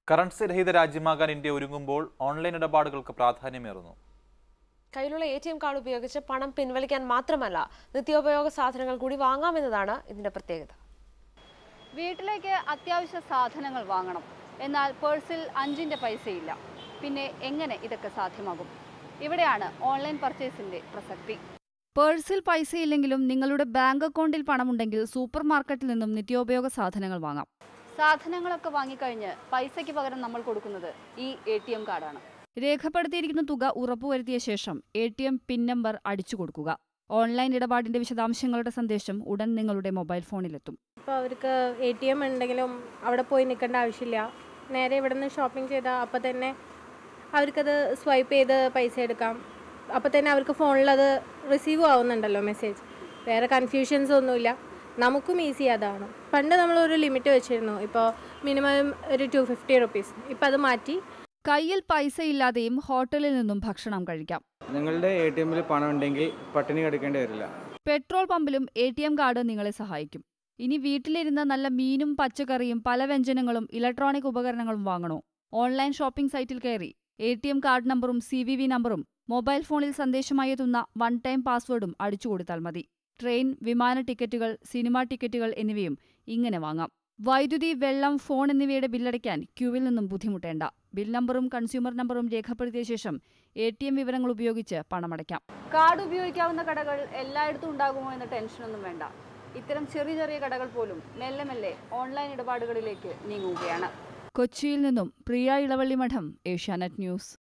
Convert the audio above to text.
currency രഹിത രാജ്യമാകാൻ India ഒരുങ്ങുമ്പോൾ online ഇടപാടുകൾക്ക് പ്രാധാന്യമേറുന്നു കയ്യിലുള്ള A T M card ഉപയോഗിച്ച് പണം പിൻവലിക്കാൻ മാത്രമല്ല നിത്യോപയോഗ സാധനങ്ങൾ കൂടി വാങ്ങാമെന്നതാണ് ഇതിന്റെ പ്രത്യേകത വീട്ടിലേക്ക് അത്യാവശ്യ സാധനങ്ങൾ വാങ്ങണം എന്നാൽ പേഴ്സിൽ അഞ്ചിൻ്റെ പൈസയില്ല പിന്നെ എങ്ങനെ ഇതൊക്കെ സാധ്യമാകും ഇവിടെയാണ് ഓൺലൈൻ പർച്ചേസിന്റെ പ്രസക്തി പേഴ്സിൽ പൈസയില്ലെങ്കിലും നിങ്ങളുടെ ബാങ്ക് അക്കൗണ്ടിൽ പണമുണ്ടെങ്കിൽ സൂപ്പർ മാർക്കറ്റിൽ നിന്നും നിത്യോപയോഗ സാധനങ്ങൾ വാങ്ങാം സാധനങ്ങളൊക്കെ വാങ്ങിക്കഴിഞ്ഞ് പൈസയ്ക്ക് പകരം നമ്മൾ കൊടുക്കുന്നത് ഈ എ ടി എം കാർഡാണ് രേഖപ്പെടുത്തിയിരിക്കുന്ന തുക ഉറപ്പുവരുത്തിയ ശേഷം A T M PIN number അടിച്ചു കൊടുക്കുക ഓൺലൈൻ ഇടപാടിന്റെ വിശദാംശങ്ങളുടെ സന്ദേശം ഉടൻ നിങ്ങളുടെ മൊബൈൽ ഫോണിലെത്തും ഇപ്പോൾ അവർക്ക് എ ടി എം ഉണ്ടെങ്കിലും അവിടെ പോയി നിൽക്കേണ്ട ആവശ്യമില്ല നേരെ ഇവിടെ നിന്ന് ഷോപ്പിംഗ് ചെയ്താൽ അപ്പോൾ തന്നെ അവർക്കത് സ്വൈപ്പ് ചെയ്ത് പൈസ എടുക്കാം അപ്പോൾ തന്നെ അവർക്ക് ഫോണിലത് റിസീവ് ആവുന്നുണ്ടല്ലോ മെസ്സേജ് വേറെ കൺഫ്യൂഷൻസ് ഒന്നുമില്ല നമുക്കും ഈസി അതാണ് പണ്ട് നമ്മളൊരു ലിമിറ്റ് വെച്ചിരുന്നു ഇപ്പോൾ മിനിമം ഒരു ടു ഫിഫ്റ്റി റുപ്പീസ് ഇപ്പോൾ അത് മാറ്റി കയ്യിൽ പൈസ ഇല്ലാതെയും ഹോട്ടലിൽ നിന്നും ഭക്ഷണം കഴിക്കാം നിങ്ങളുടെ എ ടി എമ്മിൽ പണം ഉണ്ടെങ്കിൽ പട്ടിണി കിടക്കേണ്ടി വരില്ല പെട്രോൾ പമ്പിലും എ ടി എം കാർഡ് നിങ്ങളെ സഹായിക്കും ഇനി വീട്ടിലിരുന്ന് നല്ല മീനും പച്ചക്കറിയും പല വ്യഞ്ജനങ്ങളും ഇലക്ട്രോണിക് ഉപകരണങ്ങളും വാങ്ങണോ ഓൺലൈൻ ഷോപ്പിംഗ് സൈറ്റിൽ കയറി എ ടി എം കാർഡ് നമ്പറും സി വി വി നമ്പറും മൊബൈൽ ഫോണിൽ സന്ദേശമായി എത്തുന്ന വൺ ടൈം പാസ്വേഡും അടിച്ചു കൊടുത്താൽ മതി ട്രെയിൻ വിമാന ടിക്കറ്റുകൾ സിനിമാ ടിക്കറ്റുകൾ എന്നിവയും ഇങ്ങനെ വാങ്ങാം വൈദ്യുതി വെള്ളം ഫോൺ എന്നിവയുടെ ബില്ലടയ്ക്കാൻ ക്യൂവിൽ നിന്നും ബുദ്ധിമുട്ടേണ്ട ബിൽ നമ്പറും കൺസ്യൂമർ നമ്പറും രേഖപ്പെടുത്തിയ ശേഷം എ ടി എം വിവരങ്ങൾ ഉപയോഗിച്ച് പണമടയ്ക്കാം കാർഡ് ഉപയോഗിക്കാവുന്ന കടകൾ എല്ലായിടത്തും ഉണ്ടാകുമോ എന്ന ടെൻഷനൊന്നും വേണ്ട ഇത്തരം ചെറിയ ചെറിയ കടകൾ പോലും മെല്ലെ മെല്ലെ ഓൺലൈൻ ഇടപാടുകളിലേക്ക് നീങ്ങുകയാണ് കൊച്ചിയിൽ നിന്നും പ്രിയ ഇളവള്ളി മഠം ഏഷ്യാനെറ്റ് ന്യൂസ്